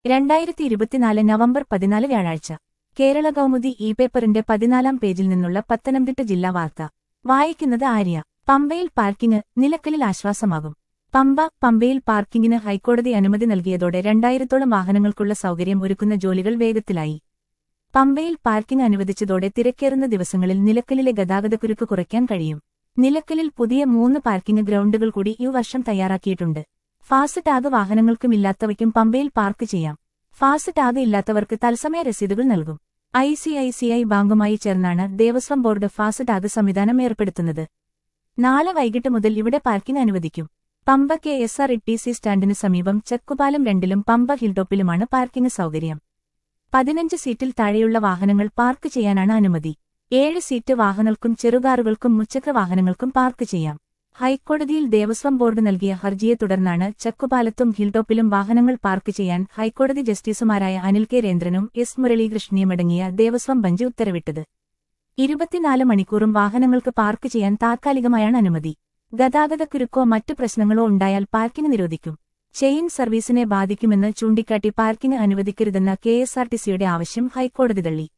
രണ്ടായിരത്തി ഇരുപത്തിനാല് നവംബർ പതിനാല് വ്യാഴാഴ്ച കേരള കൗമുദി ഇ പേപ്പറിന്റെ പതിനാലാം പേജിൽ നിന്നുള്ള പത്തനംതിട്ട ജില്ലാ വാർത്ത വായിക്കുന്നത് ആര്യ പമ്പയിൽ പാർക്കിംഗ് നിലക്കലിൽ ആശ്വാസമാകും പമ്പ പമ്പയിൽ പാർക്കിംഗിന് ഹൈക്കോടതി അനുമതി നൽകിയതോടെ രണ്ടായിരത്തോളം വാഹനങ്ങൾക്കുള്ള സൗകര്യം ഒരുക്കുന്ന ജോലികൾ വേഗത്തിലായി പമ്പയിൽ പാർക്കിംഗ് അനുവദിച്ചതോടെ തിരക്കേറുന്ന ദിവസങ്ങളിൽ നിലക്കലിലെ ഗതാഗതക്കുരുക്ക് കുറയ്ക്കാൻ കഴിയും നിലക്കലിൽ പുതിയ മൂന്ന് പാർക്കിംഗ് ഗ്രൗണ്ടുകൾ കൂടി ഈ വർഷം തയ്യാറാക്കിയിട്ടുണ്ട് ഫാസ്റ്റ് ടാഗ് വാഹനങ്ങൾക്കുമില്ലാത്തവയ്ക്കും പമ്പയിൽ പാർക്ക് ചെയ്യാം ഫാസ്റ്റ് ടാഗ് ഇല്ലാത്തവർക്ക് തത്സമയ രസീതുകൾ നൽകും I C I C I ബാങ്കുമായി ചേർന്നാണ് ദേവസ്വം ബോർഡ് ഫാസ്റ്റ് ടാഗ് സംവിധാനം ഏർപ്പെടുത്തുന്നത് നാളെ വൈകിട്ട് മുതൽ ഇവിടെ പാർക്കിംഗ് അനുവദിക്കും Pamba K S R T C സ്റ്റാൻഡിന് സമീപം ചെക്കുപാലം രണ്ടിലും പമ്പ ഹിൽടോപ്പിലുമാണ് പാർക്കിംഗ് സൗകര്യം പതിനഞ്ച് സീറ്റിൽ താഴെയുള്ള വാഹനങ്ങൾ പാർക്ക് ചെയ്യാനാണ് അനുമതി ഏഴ് സീറ്റ് വാഹനങ്ങൾക്കും ചെറുകാറുകൾക്കും മുച്ചക്ര വാഹനങ്ങൾക്കും പാർക്ക് ചെയ്യാം ഹൈക്കോടതിയിൽ ദേവസ്വം ബോർഡ് നൽകിയ ഹർജിയെ തുടർന്നാണ് ചക്കുപാലത്തും ഹിൽടോപ്പിലും വാഹനങ്ങൾ പാർക്ക് ചെയ്യാൻ ഹൈക്കോടതി ജസ്റ്റിസുമാരായ അനിൽ കെ രേന്ദ്രനും എസ് മുരളീകൃഷ്ണനുമടങ്ങിയ ദേവസ്വം ബഞ്ച് ഉത്തരവിട്ടത് ഇരുപത്തിനാല് മണിക്കൂറും വാഹനങ്ങൾക്ക് പാർക്ക് ചെയ്യാൻ താത്കാലികമായാണ് അനുമതി ഗതാഗതക്കുരുക്കോ മറ്റു പ്രശ്നങ്ങളോ ഉണ്ടായാൽ പാർക്കിംഗ് നിരോധിക്കും ചെയിൻ സർവീസിനെ ബാധിക്കുമെന്ന് ചൂണ്ടിക്കാട്ടി പാർക്കിംഗ് അനുവദിക്കരുതെന്ന കെഎസ്ആർടിസിയുടെ ആവശ്യം ഹൈക്കോടതി തള്ളി